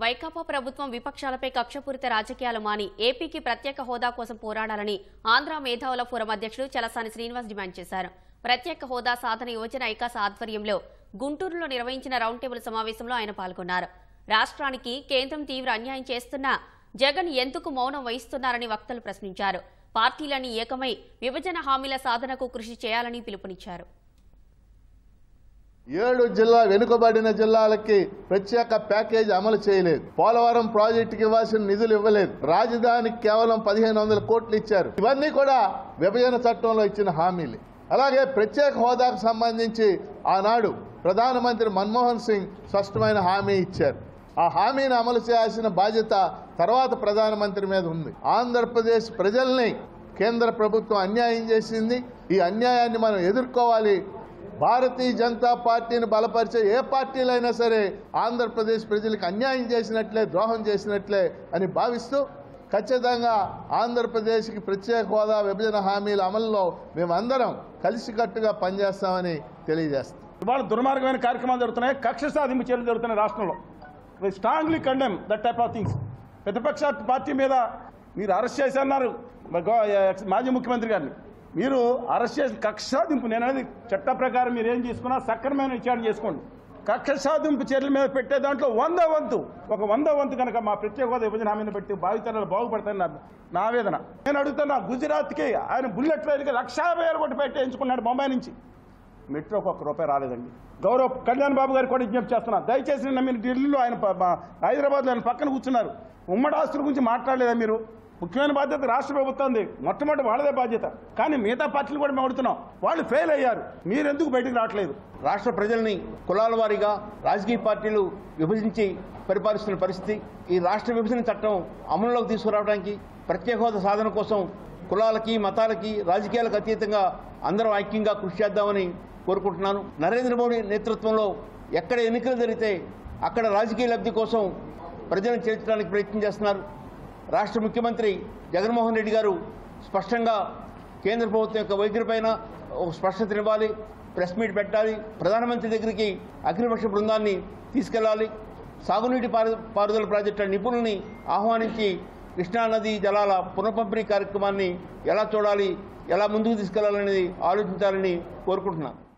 వైకాపా ప్రభుత్వం విపక్షాలపై కక్షపూరిత రాజకీయాలు మాని ఏపీకి ప్రత్యేక హోదా కోసం పోరాడాలని ఆంధ్ర మేధావుల ఫోరం అధ్యక్షుడు చలసాని శ్రీనివాస్ డిమాండ్ చేశారు ప్రత్యేక హోదా సాధన యోజన ఐకాస ఆధ్వర్యంలో గుంటూరులో నిర్వహించిన రౌండ్ టేబుల్ సమావేశంలో ఆయన పాల్గొన్నారు రాష్ట్రానికి కేంద్రం తీవ్ర అన్యాయం చేస్తున్నా జగన్ ఎందుకు మౌనం వహిస్తున్నారని వక్తలు ప్రశ్నించారు పార్టీలన్నీ ఏకమై విభజన హామీల సాధనకు కృషి చేయాలని పిలుపునిచ్చారు ఏడు జిల్లా వెనుకబడిన జిల్లాలకి ప్రత్యేక ప్యాకేజీ అమలు చేయలేదు పోలవరం ప్రాజెక్టుకి ఇవ్వాల్సిన నిధులు ఇవ్వలేదు రాజధానికి కేవలం పదిహేను వందల కోట్లు ఇచ్చారు ఇవన్నీ కూడా విభజన చట్టంలో ఇచ్చిన హామీలు అలాగే ప్రత్యేక హోదాకు సంబంధించి ఆనాడు ప్రధానమంత్రి మన్మోహన్ సింగ్ స్పష్టమైన హామీ ఇచ్చారు ఆ హామీని అమలు చేయాల్సిన బాధ్యత తర్వాత ప్రధానమంత్రి మీద ఉంది ఆంధ్రప్రదేశ్ ప్రజల్ని కేంద్ర ప్రభుత్వం అన్యాయం చేసింది ఈ అన్యాయాన్ని మనం ఎదుర్కోవాలి భారతీయ జనతా పార్టీని బలపరిచే ఏ పార్టీలైనా సరే ఆంధ్రప్రదేశ్ ప్రజలకు అన్యాయం చేసినట్లే ద్రోహం చేసినట్లే అని భావిస్తూ ఖచ్చితంగా ఆంధ్రప్రదేశ్కి ప్రత్యేక హోదా విభజన హామీల అమలులో మేమందరం కలిసికట్టుగా పనిచేస్తామని తెలియజేస్తాం ఇవాళ దుర్మార్గమైన కార్యక్రమాలు జరుగుతున్నాయి కక్ష సాధింపు చర్యలు జరుగుతున్నాయి రాష్ట్రంలో strongly condemn that type of things ప్రతిపక్ష పార్టీ మీద మీరు అరెస్ట్ చేశారన్నారు గో- మాజీ ముఖ్యమంత్రి గారిని మీరు అరెస్ట్ చేసిన కక్ష సాధింపు నేను అనేది చట్ట ప్రకారం మీరు ఏం చేసుకున్నా సక్రమైన విచారణ చేసుకోండి కక్ష సాధింపు చర్యల మీద పెట్టే దాంట్లో వంద వంతు ఒక వంద వంతు కనుక మా ప్రత్యేక హోదా విభజన హామీని పెట్టి భావితరాలు బాగుపడతాయని నా నా ఆవేదన నేను అడుగుతున్నా గుజరాత్కి ఆయన బుల్లెట్ రైలుకి లక్షా యాభై వేలు కొట్టి పెట్టి ఎంచుకున్నాడు బొంబాయి నుంచి మెట్రోకి ఒక్క రూపాయి రాలేదండి గౌరవ్ కళ్యాణ్ బాబు గారు కూడా విజ్ఞప్తి చేస్తున్నా దయచేసి నిన్న మీరు ఢిల్లీలో ఆయన ప- మా హైదరాబాద్లో ఆయన పక్కన కూర్చున్నారు ఉమ్మడి ఆస్తుల గురించి మాట్లాడలేదా మీరు ముఖ్యమైన బాధ్యత రాష్ట్ర ప్రభుత్వంది మొట్టమొదటి వాళ్ళదే బాధ్యత కానీ మిగతా పార్టీలు కూడా మేము అడుగుతున్నాం వాళ్ళు ఫెయిల్ అయ్యారు మీరు ఎందుకు బయటకు రావట్లేదు రాష్ట్ర ప్రజల్ని కులాల వారీగా రాజకీయ పార్టీలు విభజించి పరిపాలిస్తున్న పరిస్థితి ఈ రాష్ట్ర విభజన చట్టం అమలులోకి తీసుకురావడానికి ప్రత్యేక హోదా సాధన కోసం కులాలకి మతాలకి రాజకీయాలకు అతీతంగా అందరం ఐక్యంగా కృషి చేద్దామని కోరుకుంటున్నాను నరేంద్ర మోడీ నేతృత్వంలో ఎక్కడ ఎన్నికలు జరిగితే అక్కడ రాజకీయ లబ్ధి కోసం ప్రజలను చేర్చడానికి ప్రయత్నం చేస్తున్నారు రాష్ట్ర ముఖ్యమంత్రి జగన్మోహన్ రెడ్డి గారు స్పష్టంగా కేంద్ర ప్రభుత్వం యొక్క వైఖరిపైన ఒక స్పష్టతనివ్వాలి ప్రెస్ మీట్ పెట్టాలి ప్రధానమంత్రి దగ్గరికి అఖిలపక్ష బృందాన్ని తీసుకెళ్లాలి సాగునీటి పారు పారుదల ప్రాజెక్టుల నిపుణుల్ని ఆహ్వానించి కృష్ణానది జలాల పునఃపంపిణీ కార్యక్రమాన్ని ఎలా చూడాలి ఎలా ముందుకు తీసుకెళ్లాలనేది ఆలోచించాలని కోరుకుంటున్నాను